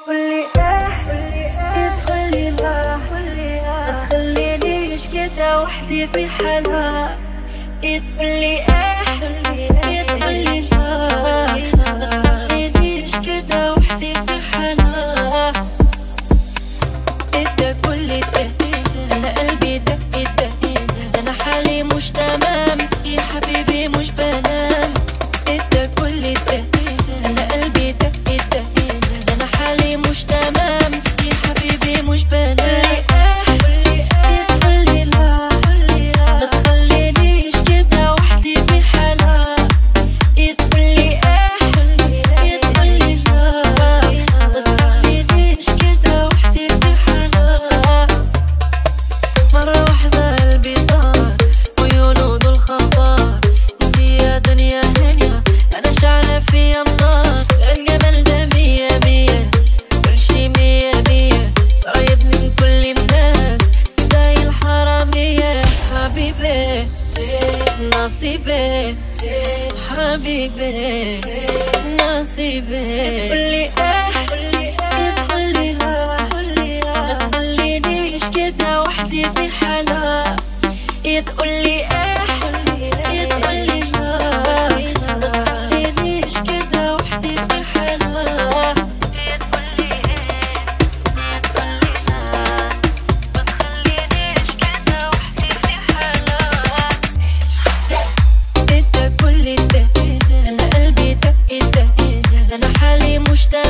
قولي ايه تقولي لا ما تخلينيش كده وحدي في حالها ايه تقولي ايه ايه تقولي لا ما تخلينيش كده وحدي في حالها ده كل ده انا قلبي دق دق انا حالي مش تمام يا حبيبي مش بنام ده كل ده انا قلبي دق دق انا حالي مش تمام يا حبيبي مش بنام تقولي لا ما تخلينيش كده وحدي في حالها تقولي ايه تقولي لا ما تخلينيش كده وحدي في حالها مرة واحدة قلبي طار وعيونه دول خطر انتي يا دنيا هنيا انا شعلة فيا النار الجمال ده مية مية كل شي مية مية صايدني من كل الناس زي الحرامية حبيبي نصيبي حبيبي نصيبي تقولي ايه تقولي لا ما تخلينيش كده وحدي في حالها تقولي ايه تقولي لا ما تخلينيش كده وحدي في حالها انت كل ده انا قلبي دق دق انا حالي مش تمام